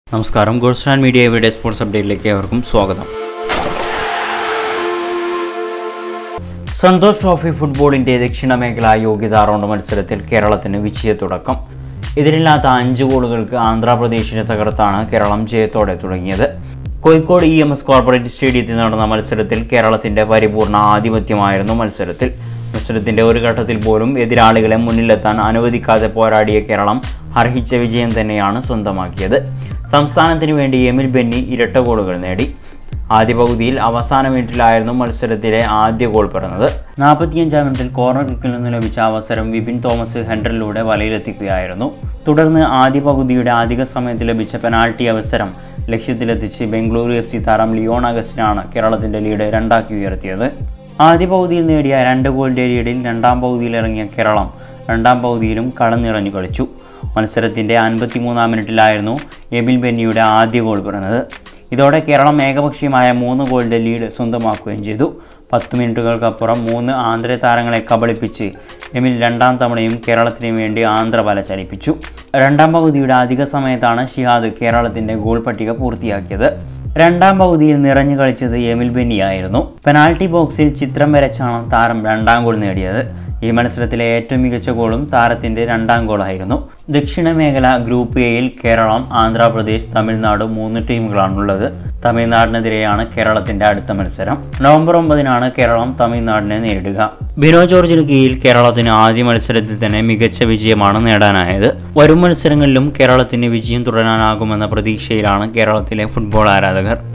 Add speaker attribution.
Speaker 1: നമസ്കാരം ഗോൾസ്റ്റാൻ മീഡിയ എവിടെ സ്പോർട്സ് അപ്ഡേറ്റിലേക്ക് ഏവർക്കും സ്വാഗതം സന്തോഷ് ട്രോഫി ഫുട്ബോളിൻ്റെ ദക്ഷിണ മേഖലാ യോഗ്യതാ റൗണ്ട് മത്സരത്തിൽ കേരളത്തിന് വിജയത്തുടക്കം എതിരില്ലാത്ത അഞ്ച് ഗോളുകൾക്ക് ആന്ധ്രാപ്രദേശിനെ തകർത്താണ് കേരളം ജയത്തോടെ തുടങ്ങിയത് Kozhikode E M S corporate സ്റ്റേഡിയത്തിൽ നടന്ന മത്സരത്തിൽ കേരളത്തിൻ്റെ പരിപൂർണ ആധിപത്യമായിരുന്നു മത്സരത്തിൽ മത്സരത്തിൻ്റെ ഒരു ഘട്ടത്തിൽ പോലും എതിരാളികളെ മുന്നിലെത്താൻ അനുവദിക്കാതെ പോരാടിയ കേരളം അർഹിച്ച വിജയം തന്നെയാണ് സ്വന്തമാക്കിയത് സംസ്ഥാനത്തിന് വേണ്ടി എമിൽ ബെന്നി ഇരട്ട ഗോളുകൾ നേടി ആദ്യ പകുതിയിൽ അവസാന മിനിറ്റിലായിരുന്നു മത്സരത്തിലെ ആദ്യ ഗോൾ പിറന്നത് നാൽപ്പത്തിയഞ്ചാം മിനിറ്റിൽ കോർണർ കിക്കിൽ നിന്ന് ലഭിച്ച അവസരം വിപിൻ തോമസ് ഹെൻഡറിലൂടെ വലയിലെത്തിക്കുകയായിരുന്നു തുടർന്ന് ആദ്യ പകുതിയുടെ അധിക സമയത്ത് ലഭിച്ച പെനാൾട്ടി അവസരം ലക്ഷ്യത്തിലെത്തിച്ച് ബംഗളൂരു എഫ് സി താരം ലിയോൺ അഗസ്റ്റിനാണ് കേരളത്തിൻ്റെ ലീഡ് രണ്ടാക്കി ഉയർത്തിയത് ആദ്യ പകുതിയിൽ നേടിയ രണ്ട് ഗോളിൻ്റെ ലീഡിൽ രണ്ടാം പകുതിയിൽ ഇറങ്ങിയ കേരളം രണ്ടാം പകുതിയിലും കളനിറഞ്ഞു കളിച്ചു മത്സരത്തിൻ്റെ അൻപത്തിമൂന്നാം മിനിറ്റിലായിരുന്നു എബിൽ ബെന്നിയുടെ ആദ്യ ഗോൾ പിറന്നത് ഇതോടെ കേരളം ഏകപക്ഷീയമായ മൂന്ന് ഗോളിൻ്റെ ലീഡ് സ്വന്തമാക്കുകയും ചെയ്തു പത്ത് മിനിറ്റുകൾക്കപ്പുറം മൂന്ന് ആന്ധ്ര താരങ്ങളെ കബളിപ്പിച്ച് എമിൽ രണ്ടാം തവണയും കേരളത്തിന് വേണ്ടി ആന്ധ്ര വല ചലിപ്പിച്ചു രണ്ടാം പകുതിയുടെ അധിക സമയത്താണ് ഷിഹാദ് കേരളത്തിൻ്റെ ഗോൾ പട്ടിക പൂർത്തിയാക്കിയത് രണ്ടാം പകുതിയിൽ നിറഞ്ഞു കളിച്ചത് എമിൽ ബെന്നിയായിരുന്നു പെനാൽറ്റി ബോക്സിൽ ചിത്രം വരച്ചാണ് താരം രണ്ടാം ഗോൾ നേടിയത് ഈ മത്സരത്തിലെ ഏറ്റവും മികച്ച ഗോളും താരത്തിൻ്റെ രണ്ടാം ഗോളായിരുന്നു ദക്ഷിണ മേഖല ഗ്രൂപ്പ് എയിൽ കേരളം ആന്ധ്രാപ്രദേശ് തമിഴ്നാട് മൂന്ന് ടീമുകളാണുള്ളത് തമിഴ്നാടിനെതിരെയാണ് കേരളത്തിൻ്റെ അടുത്ത മത്സരം നവംബർ ഒമ്പതിനാണ് കേരളം തമിഴ്നാടിനെ നേരിടുക ബിനോ ജോർജിന് കീഴിൽ കേരളത്തിന് ആദ്യ മത്സരത്തിൽ തന്നെ മികച്ച വിജയമാണ് നേടാനായത് വരും മത്സരങ്ങളിലും കേരളത്തിന് വിജയം തുടരാനാകുമെന്ന പ്രതീക്ഷയിലാണ് കേരളത്തിലെ ഫുട്ബോൾ ആരാധകർ